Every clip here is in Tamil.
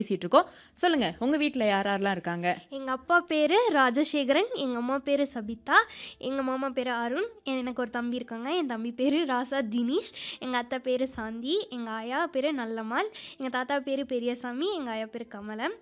பேசிட்டு இருக்கோம் சொல்லுங்க உங்க வீட்ல யார் யாரெல்லாம் இருக்காங்க எங்கள் அப்பா பேர் ராஜசேகரன் எங்கள் அம்மா பேர் சபிதா எங்கள் மாமா பேர் அருண் எனக்கு ஒரு தம்பி இருக்காங்க என் தம்பி பேர் ராசா தினேஷ் எங்கள் அத்தை பேர் சாந்தி எங்கள் ஆயா பேர் நல்லம்மாள் எங்கள் தாத்தா பேர் பெரியசாமி எங்கள் ஆயா பேர் கமலம்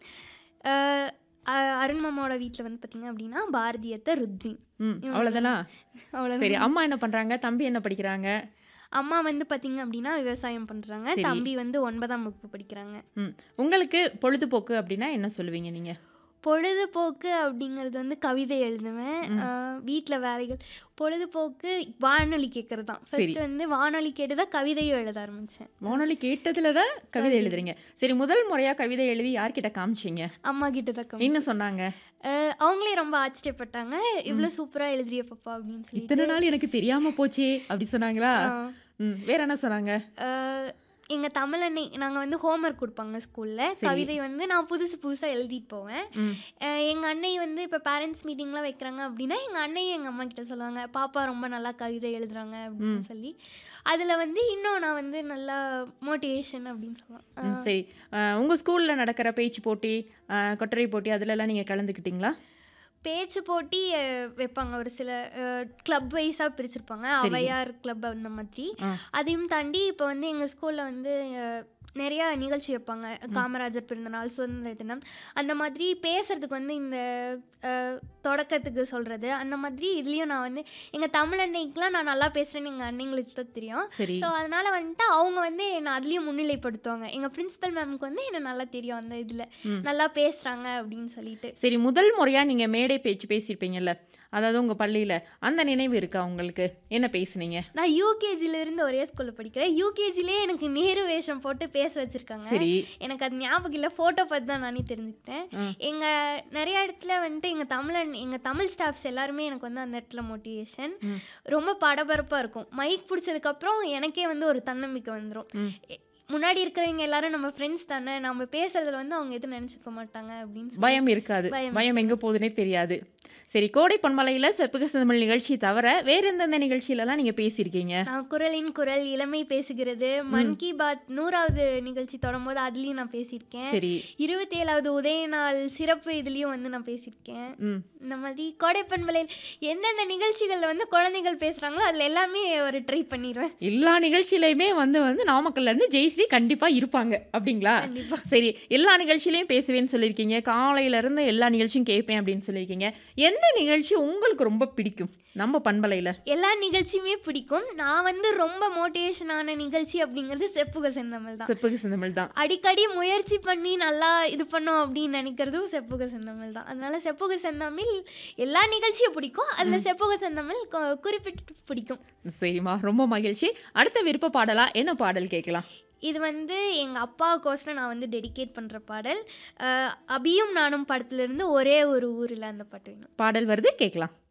அஹ் அ- அருண் மாமாவோட வீட்டில் வந்து பார்த்திங்க அப்படின்னா பாரதியத்தை ருத்வின் ம் அவ்வளவுதானா அவ்வளோ சரி அம்மா என்ன பண்றாங்க தம்பி என்ன படிக்கிறாங்க அம்மா வந்து பார்த்திங்க அப்படின்னா விவசாயம் பண்ணுறாங்க சரி. தம்பி வந்து ஒன்பதாம் வகுப்பு படிக்கிறாங்க ம் உங்களுக்கு பொழுதுபோக்கு அப்படின்னா என்ன சொல்லுவீங்க நீங்க பொழுதுபோக்கு அப்படிங்கிறது வந்து கவிதை எழுதுவேன் வீட்டில் வேலைகள் பொழுதுபோக்கு வானொலி கேட்கறது தான் சரி. ஃபர்ஸ்ட் வந்து வானொலி கேட்டு தான் கவிதையும் எழுத ஆரம்பித்தேன் வானொலி கேட்டதுல தான் கவிதை எழுதுறீங்க சரி முதல் முறையா கவிதை எழுதி யார்கிட்ட காமிச்சீங்க அம்மா கிட்ட தான் காமிச்சேன். என்ன சொன்னாங்க அஹ் அவங்களே ரொம்ப ஆச்சரியப்பட்டாங்க இவ்வளோ சூப்பராக எழுதிய பாப்பா அப்படின்னு சொல்லிட்டு இத்தனை நாள் எனக்கு தெரியாம போச்சே அப்படி சொன்னாங்களா ஆஹ் ம் வேற என்ன சொன்னாங்க அஹ் எங்க தமிழ் அன்னை நாங்கள் வந்து ஹோம்ஒர்க் கொடுப்பாங்க ஸ்கூலில் கவிதை வந்து நான் புதுசு புதுசாக எழுதிட்டு போவேன் ம் அஹ் எங்க அன்னை வந்து இப்போ பேரண்ட்ஸ் மீட்டிங்லாம் வைக்கிறாங்க அப்படின்னா எங்கள் அன்னையும் எங்கள் அம்மா கிட்ட சொல்லுவாங்க பாப்பா ரொம்ப நல்லா கவிதை எழுதுறாங்க அப்படின்னு சொல்லி அதில் வந்து இன்னும் நான் வந்து நல்லா மோட்டிவேஷன் அப்படின்னு சொல்லலாம் ம், சரி அஹ், உங்க ஸ்கூல்ல நடக்கிற பேச்சு போட்டி அஹ், கொட்டரை போட்டி அதுல எல்லாம் நீங்க கலந்துக்கிட்டீங்களா பேச்சு போட்டி அஹ், வைப்பாங்க ஒரு சில கிளப் வைஸாக பிரிச்சிருப்பாங்க அவையார் கிளப் அந்த மாதிரி ஆ. அதையும் தாண்டி இப்போ வந்து எங்கள் ஸ்கூலில் வந்து அஹ், நிறையா நிகழ்ச்சி வைப்பாங்க காமராஜர் பிறந்தநாள் சுதந்திர தினம் அந்த மாதிரி பேசுறதுக்கு வந்து இந்த அஹ், தொடக்கத்துக்கு சொல்கிறது அந்த மாதிரி இதுலேயும் நான் வந்து எங்கள் தமிழ் அன்னைக்கெலாம் நான் நல்லா பேசுகிறேன்னு எங்கள் அன்னைங்களுக்கு தான் தெரியும் சரி ஸோ அதனால் வந்துட்டு அவங்க வந்து என்னை அதுலேயும் முன்னிலைப்படுத்துவாங்க எங்கள் பிரின்சிபல் மேம்க்கு வந்து என்னை நல்லா தெரியும் அந்த இதில் நல்லா பேசுகிறாங்க அப்படின்னு சொல்லிட்டு சரி முதல் முறையா நீங்க மேடை பேச்சு பேசியிருப்பீங்கல்ல அதாவது உங்க பள்ளியில அந்த நினைவு இருக்கா உங்களுக்கு என்ன பேசுனீங்க நான் யூகேஜில இருந்து ஒரே ஸ்கூல்ல படிக்கிறேன் யூகேஜிலே எனக்கு நேரு வேஷம் போட்டு பேச வச்சிருக்காங்க சரி எனக்கு அது ஞாபகம் இல்லை ஃபோட்டோ பார்த்து தான் நானே தெரிஞ்சுக்கிட்டேன் ம். எங்க நிறைய இடத்துல வந்துட்டு எங்க தமிழன் எங்க தமிழ் ஸ்டாஃப்ஸ் எல்லாருமே எனக்கு வந்து அந்த இடத்துல மோட்டிவேஷன் ம். ரொம்ப படபரப்பா இருக்கும் மைக் பிடிச்சதுக்கப்புறம் எனக்கே வந்து ஒரு தன்னம்பிக்கை வந்துடும் ம். முன்னாடி இருக்கிறவங்க எல்லாரும் நம்ம ஃப்ரெண்ட்ஸ் தானே நம்ம பேசுறதுல வந்து அவங்க எதுவும் நினைச்சுக்க மாட்டாங்க அப்படின்னு சொல்லி பயம் இருக்காது பயம் பயம் எங்க போகுதுன்னே தெரியாது சரி கோடை பொன்மலையில செப்புக தமிழ் நிகழ்ச்சி தவிர வேற எந்தெந்த நிகழ்ச்சியிலலாம் நீங்க பேசியிருக்கீங்க நான் குரலின் குரல் இளமை பேசுகிறது மன் கி பாத் நூறாவது நிகழ்ச்சி தொடரும்போது அதுலேயும் நான் பேசியிருக்கேன் சரி இருபத்தேழாவது உதய நாள் சிறப்பு இதுலேயும் வந்து நான் பேசியிருக்கேன் ம் இந்த மாதிரி கோடைப்பண்பலையில் எந்தெந்த நிகழ்ச்சிகளில் வந்து குழந்தைகள் பேசுகிறாங்களோ அதில் எல்லாமே ஒரு ட்ரை பண்ணிடுவேன் எல்லா நிகழ்ச்சியிலையுமே வந்து வந்து நாமக்கல்ல இருந்து ஜெயஸ்ரீ கண்டிப்பா இருப்பாங்க அப்படிங்களா கண்டிப்பா. சரி எல்லா நிகழ்ச்சியிலையும் பேசுவேன்னு சொல்லியிருக்கீங்க காலையில இருந்து எல்லா நிகழ்ச்சியும் கேட்பேன் அப்படின்னு சொல்லியிருக்கீங்க எந்த நிகழ்ச்சி உங்களுக்கு ரொம்ப பிடிக்கும் நம்ம பண்பலையில எல்லா நிகழ்ச்சியுமே பிடிக்கும் நான் வந்து ரொம்ப மோட்டிவேஷனான நிகழ்ச்சி அப்படிங்கிறது செப்புக செந்தமிழ் தான் செப்புக செந்தமிழ் தான் அடிக்கடி முயற்சி பண்ணி நல்லா இது பண்ணோம் அப்படின்னு நினைக்கிறதும் செப்புக செந்தமிழ் தான் அதனால செப்புக செந்தமிழ் எல்லா நிகழ்ச்சியும் பிடிக்கும் அதில் செப்புக செந்தமிழ் கு- குறிப்பிட்டு பிடிக்கும் சரிம்மா ரொம்ப மகிழ்ச்சி அடுத்த விருப்ப பாடலா என்ன பாடல் கேட்கலாம் இது வந்து எங்கள் அப்பாவுக்கோசரம் நான் வந்து டெடிகேட் பண்ணுற பாடல் அஹ், அபியும் நானும் படத்துலேருந்து ஒரே ஒரு ஊரில் அந்த பாட்டு வேணும் பாடல் வருது கேட்கலாம்